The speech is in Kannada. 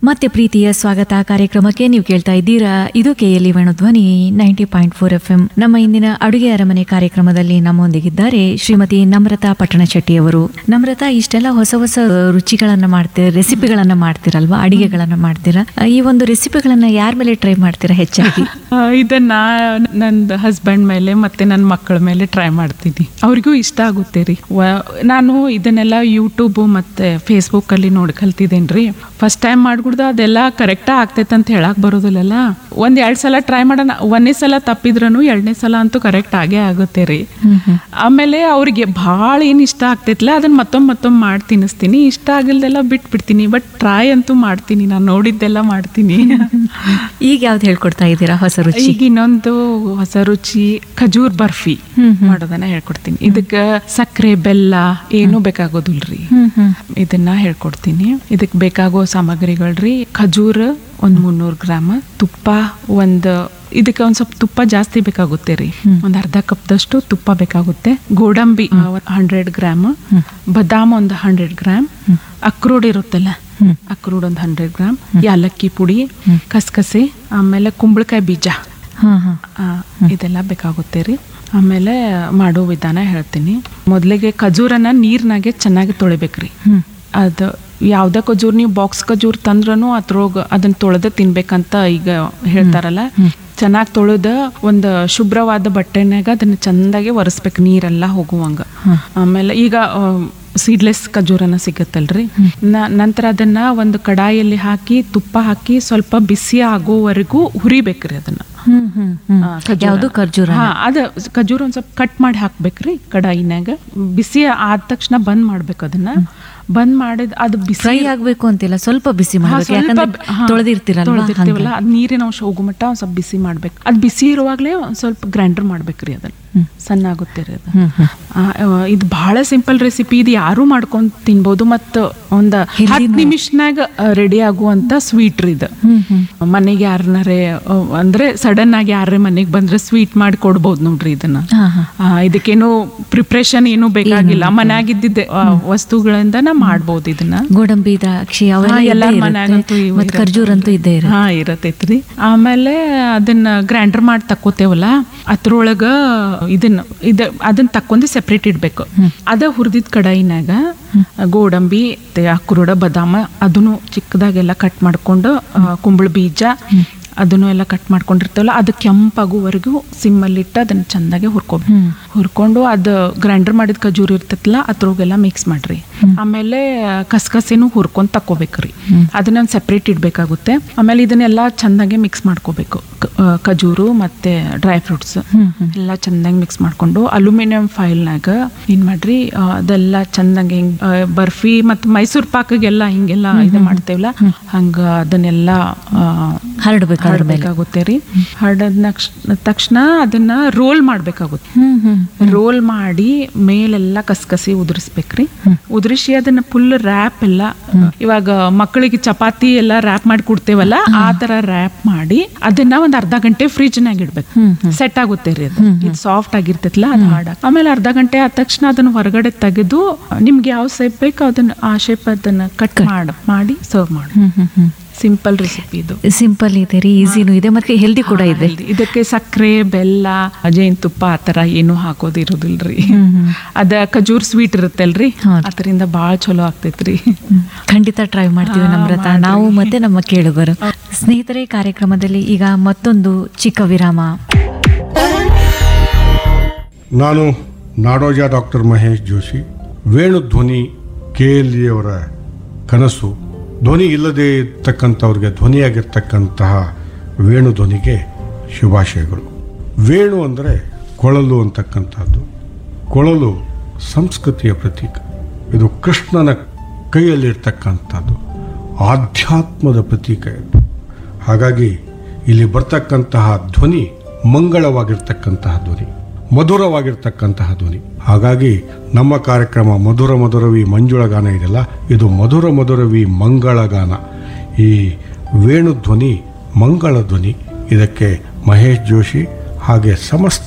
ಮತ್ತೆ ಪ್ರೀತಿಯ ಸ್ವಾಗತ ಕಾರ್ಯಕ್ರಮಕ್ಕೆ ನೀವು ಕೇಳ್ತಾ ಇದ್ದೀರಾ ಇದು KLE Venudhwani ninety point four F M ನಮ್ಮ ಇಂದಿನ ಅಡುಗೆ ಅರಮನೆ ಕಾರ್ಯಕ್ರಮದಲ್ಲಿ ನಮ್ಮೊಂದಿಗಿದ್ದಾರೆ ಶ್ರೀಮತಿ ನಮ್ರತಾ ಪಟ್ಟಣಶೆಟ್ಟಿ ಅವರು ನಮ್ರತಾ ಇಷ್ಟೆಲ್ಲ ಹೊಸ ಹೊಸ ರುಚಿಗಳನ್ನ ಮಾಡ್ತೀರಾ ರೆಸಿಪಿಗಳನ್ನ ಮಾಡ್ತೀರಲ್ವಾ ಅಡಿಗೆಗಳನ್ನ ಮಾಡ್ತೀರಾ ಈ ಒಂದು ರೆಸಿಪಿಗಳನ್ನ ಯಾರ ಮೇಲೆ ಟ್ರೈ ಮಾಡ್ತೀರಾ ಹೆಚ್ಚಾಗಿ ಆ, ಇದನ್ನ ನನ್ನ ಹಸ್ಬೆಂಡ್ ಮೇಲೆ ಮತ್ತೆ ನನ್ನ ಮಕ್ಕಳ ಮೇಲೆ ಟ್ರೈ ಮಾಡ್ತೀನಿ ಅವ್ರಿಗೂ ಇಷ್ಟ ಆಗುತ್ತೆ ರೀ ವ- ನಾನು ಇದನ್ನೆಲ್ಲ ಯೂಟ್ಯೂಬ್ ಮತ್ತೆ ಫೇಸ್ಬುಕ್ ಅಲ್ಲಿ ನೋಡಿ ಕಲ್ತಿದ್ದೇನೆ ರೀ ಫಸ್ಟ್ ಟೈಮ್ ಮಾಡ್ಬಿಡ್ದು ಅದೆಲ್ಲ ಕರೆಕ್ಟ್ ಆಗ್ತೈತೆ ಅಂತ ಹೇಳಕ್ ಬರೋದಿಲ್ಲಲ್ಲ ಒಂದ್ ಎರಡ್ ಸಲ ಟ್ರೈ ಮಾಡೋಣ ಒಂದೇ ಸಲ ತಪ್ಪಿದ್ರೂ ಎರಡನೇ ಸಲ ಅಂತೂ ಕರೆಕ್ಟ್ ಆಗೇ ಆಗುತ್ತೆ ರೀ ಆಮೇಲೆ ಅವ್ರಿಗೆ ಭಾಳ ಏನು ಇಷ್ಟ ಆಗ್ತೈತಲ್ಲ ಅದನ್ನ ಮತ್ತೊಮ್ಮೆ ಮತ್ತೊಮ್ಮೆ ಮಾಡಿ ತಿನ್ನಿಸ್ತೀನಿ ಇಷ್ಟ ಆಗಿಲ್ದೆಲ್ಲ ಬಿಟ್ಬಿಡ್ತೀನಿ ಬಟ್ ಟ್ರೈ ಅಂತೂ ಮಾಡ್ತೀನಿ ನಾನು ನೋಡಿದ್ದೆಲ್ಲ ಮಾಡ್ತೀನಿ ಈಗ ಯಾವ್ದು ಹೇಳ್ಕೊಡ್ತಾ ಇದ್ದೀರಾ ಹೊಸ ರುಚಿ ಈಗ ಇನ್ನೊಂದು ಹೊಸ ರುಚಿ ಖಜೂರ್ ಬರ್ಫಿ ಮಾಡೋದನ್ನ ಹೇಳ್ಕೊಡ್ತೀನಿ ಇದಕ್ಕೆ ಸಕ್ಕರೆ ಬೆಲ್ಲ ಏನೂ ಬೇಕಾಗೋದಿಲ್ರಿ ಹ್ಮ್ ಹ್ಮ್ ಇದನ್ನ ಹೇಳ್ಕೊಡ್ತೀನಿ ಇದಕ್ಕೆ ಬೇಕಾಗೋ ಸಾಮಗ್ರಿಗಳ್ರಿ ಖಜೂರ್ ಒಂದ್ ಮುನ್ನೂರು ಗ್ರಾಮ್ ತುಪ್ಪ ಒಂದು ಇದಕ್ಕೆ ಒಂದ್ ಸ್ವಲ್ಪ ತುಪ್ಪ ಜಾಸ್ತಿ ಬೇಕಾಗುತ್ತೆ ರೀ ಒಂದ್ ಅರ್ಧ ಕಪ್ದಷ್ಟು ತುಪ್ಪ ಬೇಕಾಗುತ್ತೆ ಗೋಡಂಬಿ ಹಂಡ್ರೆಡ್ ಗ್ರಾಮ್ ಬದಾಮ್ ಒಂದು ಹಂಡ್ರೆಡ್ ಗ್ರಾಮ್ ಅಕ್ರೋಡ್ ಇರುತ್ತಲ್ಲ ಅಕ್ರೋಡ್ ಒಂದು ಹಂಡ್ರೆಡ್ ಗ್ರಾಮ್ ಯಾಲಕ್ಕಿ ಪುಡಿ ಕಸಕಸೆ ಆಮೇಲೆ ಕುಂಬಳಕಾಯಿ ಬೀಜ ಹಾ ಹಾ ಆ, ಇದೆಲ್ಲ ಬೇಕಾಗುತ್ತೆ ರೀ ಆಮೇಲೆ ಮಾಡೋ ವಿಧಾನ ಹೇಳ್ತೀನಿ ಮೊದಲಿಗೆ ಖಜೂರನ್ನ ನೀರ್ನಾಗೆ ಚೆನ್ನಾಗಿ ತೊಳಿಬೇಕ್ರಿ ಹ್ಮ್ ಅದು ಯಾವ್ದೇ ಖಜೂರ್ ನೀವು ಬಾಕ್ಸ್ ಖಜೂರ್ ತಂದ್ರೂ ಅದ್ರೊಳಗ ಅದನ್ನ ತೊಳೆದ ತಿನ್ಬೇಕಂತ ಈಗ ಹೇಳ್ತಾರಲ್ಲ ಚೆನ್ನಾಗಿ ತೊಳೆದ ಒಂದು ಶುಭ್ರವಾದ ಬಟ್ಟೆನಾಗ ಅದನ್ನ ಚಂದಾಗಿ ಒರೆಸ್ಬೇಕು ನೀರೆಲ್ಲ ಹೋಗುವಂಗ ಆಮೇಲೆ ಈಗ ಸೀಡ್ಲೆಸ್ ಖಜೂರನ್ನ ಸಿಗತ್ತಲ್ರಿ ನ- ನಂತರ ಅದನ್ನ ಒಂದು ಕಡಾಯಿಯಲ್ಲಿ ಹಾಕಿ ತುಪ್ಪ ಹಾಕಿ ಸ್ವಲ್ಪ ಬಿಸಿ ಆಗೋವರೆಗೂ ಹುರಿಬೇಕ್ರಿ ಅದನ್ನ ಹ್ಮ್ ಹ್ಮ್ ಹ್ಮ್ ಆ, ಖಜೂರ. ಯಾವುದು ಖರ್ಜೂರ ಹಾ ಅದ ಖಜೂರ ಒಂದ್ ಸ್ವಲ್ಪ ಕಟ್ ಮಾಡಿ ಹಾಕ್ಬೇಕ್ರಿ ಕಡಾಯಿನಾಗ ಬಿಸಿ ಆದ ತಕ್ಷಣ ಬಂದ್ ಮಾಡ್ಬೇಕು ಅದನ್ನ ಬಂದ್ ಮಾಡಿದ ಅದು ಬಿಸಿ ಫ್ರೈ ಆಗ್ಬೇಕು ಅಂತಿಲ್ಲ ಸ್ವಲ್ಪ ಬಿಸಿ ಹಾ, ಮಾಡ್ಬೇಕು ಸ್ವಲ್ಪ ಯಾಕಂದ್ರೆ ಬ- ಹಾ, ತೊಳೆದಿರ್ತೀರಲ್ವಾ ತೊಳೆದಿರ್ತೀವಲ್ಲ ಅದ್ ನೀರಿನ ಅಂಶ ಹೋಗೋ ಮಟ್ಟ ಒಂದ್ ಸ್ವಲ್ಪ ಬಿಸಿ ಮಾಡ್ಬೇಕು ಅದ್ ಬಿಸಿ ಇರುವಾಗ್ಲೇ ಒಂದ್ ಸ್ವಲ್ಪ ಗ್ರೈಂಡರ್ ಮಾಡ್ಬೇಕ್ರಿ ಅದನ್ನ ಸಣ್ಣ ಆಗುತ್ತೆ ರೀ ಅದು ಹ್ಮ್ ಹ್ಮ್ ಆ, ಆ, ಇದು ಬಹಳ ಸಿಂಪಲ್ ರೆಸಿಪಿ ಇದು ಯಾರು ಮಾಡ್ಕೊಂಡ್ ತಿನ್ಬೋದು ಮತ್ತು ಒಂದು ಹತ್ತು ನಿಮಿಷನಾಗ ರೆಡಿ ಆಗುವಂತ ಸ್ವೀಟ್ ರೀ ಇದು ಹ್ಮ್ ಹ್ಮ್ ಮನೆಗೆ ಯಾರನ್ನಾರೇ ಅಂದ್ರೆ ಸಡನ್ ಆಗಿ ಯಾರೇ ಮನೆಗೆ ಬಂದ್ರೆ ಸ್ವೀಟ್ ಮಾಡಿ ಕೊಡ್ಬೋದು ನೋಡ್ರಿ ಇದನ್ನ ಹಾ ಹಾ ಆ, ಇದಕ್ಕೇನು ಪ್ರಿಪ್ರೇಷನ್ ಏನು ಬೇಕಾಗಿಲ್ಲ ಮನ್ಯಾಗಿದ್ದಿದ್ದೆ ಆ, ವಸ್ತುಗಳಿಂದ ನಾ ಮಾಡ್ಬೋದು ಇದನ್ನ ಗೋಡಂಬಿ ದ್ರಾಕ್ಷಿ ಅವೆಲ್ಲ ಹಾ, ಇದ್ದೇ ಎಲ್ಲಾರ್ ಇರುತ್ತೆ. ಮನ್ಯಾಗಂತೂ ಇವು ಮತ್ತ್ ಇರತ್ತೆ. ಖರ್ಜೂರ್ ಅಂತೂ ಇದ್ದೇ ಇರುತ್ತೆ ಹಾ ಇರತೈತ್ರಿ ಆಮೇಲೆ ಅದನ್ನ ಗ್ರೈಂಡರ್ ಮಾಡಿ ತಕ್ಕೋತೇವಲ್ಲ ಅದ್ರೊಳಗ ಇದನ್ನ ಇದ ಅದನ್ನ ತಕ್ಕೊಂದು ಸೆಪ್ರೇಟ್ ಇಡ್ಬೇಕು ಅದ ಹುರಿದಿದ್ ಕಡಾಯಿನಾಗ ಗೋಡಂಬಿ ಮತ್ತೆ ಅಕ್ರೋಡ ಬದಾಮ ಅದನ್ನು ಚಿಕ್ಕದಾಗೆಲ್ಲ ಕಟ್ ಮಾಡ್ಕೊಂಡು ಆ, ಕುಂಬಳ ಬೀಜ ಅದನ್ನು ಎಲ್ಲ ಕಟ್ ಮಾಡ್ಕೊಂಡಿರ್ತೇವಲ್ಲ ಅದು ಕೆಂಪಾಗುವರೆಗೂ ಸಿಮ್ಮಲ್ಲಿಟ್ಟು ಅದನ್ನ ಚಂದಾಗಿ ಹುರ್ಕೋಬೇಕು ಹುರ್ಕೊಂಡು ಅದು ಗ್ರೈಂಡರ್ ಮಾಡಿದ ಖಜೂರ್ ಇರ್ತೈತಲ್ಲ ಅದ್ರೊಳಗೆಲ್ಲ ಮಿಕ್ಸ್ ಮಾಡ್ರಿ ಆಮೇಲೆ ಕಸ್ಕಸೆನು ಹುರ್ಕೊಂಡ್ ತಕ್ಕೋಬೇಕ್ರಿ ಅದನ್ನ ಸೆಪ್ರೇಟ್ ಇಡ್ಬೇಕಾಗುತ್ತೆ ಆಮೇಲೆ ಇದನ್ನೆಲ್ಲ ಚಂದಾಗಿ ಮಿಕ್ಸ್ ಮಾಡ್ಕೋಬೇಕು ಕ- ಆ, ಖಜೂರು ಮತ್ತೆ ಡ್ರೈ ಫ್ರೂಟ್ಸ್ ಎಲ್ಲ ಚಂದಾಗಿ ಮಿಕ್ಸ್ ಮಾಡ್ಕೊಂಡು ಅಲ್ಯೂಮಿನಿಯಂ ಫೈಲ್ನಾಗ ಏನ್ ಮಾಡ್ರಿ ಆ, ಅದೆಲ್ಲ ಚಂದಾಗಿ ಹಿಂಗ್ ಆ, ಬರ್ಫಿ ಮತ್ತು ಮೈಸೂರು ಪಾಕಗೆಲ್ಲ ಹಿಂಗೆಲ್ಲ ಇದು ಮಾಡ್ತೇವಲ್ಲ ಹಂಗ ಅದನ್ನೆಲ್ಲ ಆ, ಹರಡ್ಬೇಕು ಅದ್ರ ಮೇಲೆ ಹರಡ್ಬೇಕಾಗುತ್ತೆ ರೀ ಹರಡದ ತಕ್ಷಣ ಅದನ್ನ ರೋಲ್ ಮಾಡ್ಬೇಕಾಗುತ್ತೆ ಹ್ಮ್ ಹ್ಮ್ ರೋಲ್ ಮಾಡಿ ಮೇಲೆಲ್ಲ ಕಸ್ಕಸಿ ಉದುರಿಸ್ಬೇಕ್ರಿ ಉದುರಿಸಿ ಅದನ್ನ ಫುಲ್ ರ್ಯಾಪ್ ಎಲ್ಲ ಇವಾಗ ಮಕ್ಕಳಿಗೆ ಚಪಾತಿ ಎಲ್ಲ ರ್ಯಾಪ್ ಮಾಡಿ ಕೊಡ್ತೇವಲ್ಲ ಆ ತರ ರ್ಯಾಪ್ ಮಾಡಿ ಅದನ್ನ ಒಂದ್ ಅರ್ಧ ಗಂಟೆ ಫ್ರಿಜ್ ನಾಗ ಇಡ್ಬೇಕು ಸೆಟ್ ಆಗುತ್ತೆ ರೀ ಅದು ಇದು ಸಾಫ್ಟ್ ಆಗಿರ್ತೈತಲ್ಲ ಅದು ಹಾಡ ಆಮೇಲೆ ಅರ್ಧ ಗಂಟೆ ಆದ ತಕ್ಷಣ ಅದನ್ನ ಹೊರಗಡೆ ತೆಗೆದು ನಿಮ್ಗೆ ಯಾವ ಶೇಪ್ ಬೇಕು ಅದನ್ನ ಆ ಶೇಪ್ ಅದನ್ನ ಕಟ್ ಮಾಡ ಮಾಡಿ ಸರ್ವ್ ಮಾಡಿ hmm hmm hmm simple recipe ಇದು ಸಿಂಪಲ್ ಇದೆ ರೀ ಈಸಿನೂ ಇದೆ ಮತ್ತೆ ಹೆಲ್ದಿ ಕೂಡ ಇದೆ healthy. ಇದಕ್ಕೆ ಸಕ್ಕರೆ ಬೆಲ್ಲ ಜೇನುತುಪ್ಪ ಆ ಥರ ಏನೂ ಹಾಕೋದಿರೋದಿಲ್ರಿ ಅದ ಖಜೂರ್ ಸ್ವೀಟ್ ಇರುತ್ತಲ್ರಿ ಹೌದು. ಅದರಿಂದ ಭಾಳ ಚಲೋ ಆಗ್ತೈತ್ರಿ ಹ್ಮ್. ಖಂಡಿತ ಟ್ರೈ ಮಾಡ್ತೀವಿ ನಮ್ರತ ನಾವು ಮತ್ತೆ ನಮ್ಮ ಕೇಳುಗರು ಸ್ನೇಹಿತರೆ ಕಾರ್ಯಕ್ರಮದಲ್ಲಿ ಈಗ ಮತ್ತೊಂದು ಚಿಕ್ಕ ವಿರಾಮ ನಾನು ನಾಡೋಜ doctor Mahesh Joshi Venu Dhwani K L ಅವರ ಕನಸು ಧ್ವನಿ ಇಲ್ಲದೆ ಇರ್ತಕ್ಕಂಥವ್ರಿಗೆ ಧ್ವನಿಯಾಗಿರ್ತಕ್ಕಂತಹ ವೇಣು ಧ್ವನಿಗೆ ಶುಭಾಶಯಗಳು ವೇಣು ಅಂದರೆ ಕೊಳಲು ಅಂತಕ್ಕಂಥದ್ದು ಕೊಳಲು ಸಂಸ್ಕೃತಿಯ ಪ್ರತೀಕ ಇದು ಕೃಷ್ಣನ ಕೈಯಲ್ಲಿರ್ತಕ್ಕಂಥದ್ದು ಆಧ್ಯಾತ್ಮದ ಪ್ರತೀಕ ಇದು ಹಾಗಾಗಿ ಇಲ್ಲಿ ಬರ್ತಕ್ಕಂತಹ ಧ್ವನಿ ಮಂಗಳವಾಗಿರ್ತಕ್ಕಂತಹ ಧ್ವನಿ ಮಧುರವಾಗಿರ್ತಕ್ಕಂತಹ ಧ್ವನಿ ಹಾಗಾಗಿ ನಮ್ಮ ಕಾರ್ಯಕ್ರಮ ಮಧುರ ಮಧುರವಿ ಮಂಜುಳ ಗಾನ ಇದೆಯಲ್ಲ ಇದು ಮಧುರ ಮಧುರವಿ ಮಂಗಳ ಗಾನ ಈ ವೇಣು ಧ್ವನಿ ಮಂಗಳ ಧ್ವನಿ ಇದಕ್ಕೆ ಮಹೇಶ್ ಜೋಶಿ ಹಾಗೆ ಸಮಸ್ತ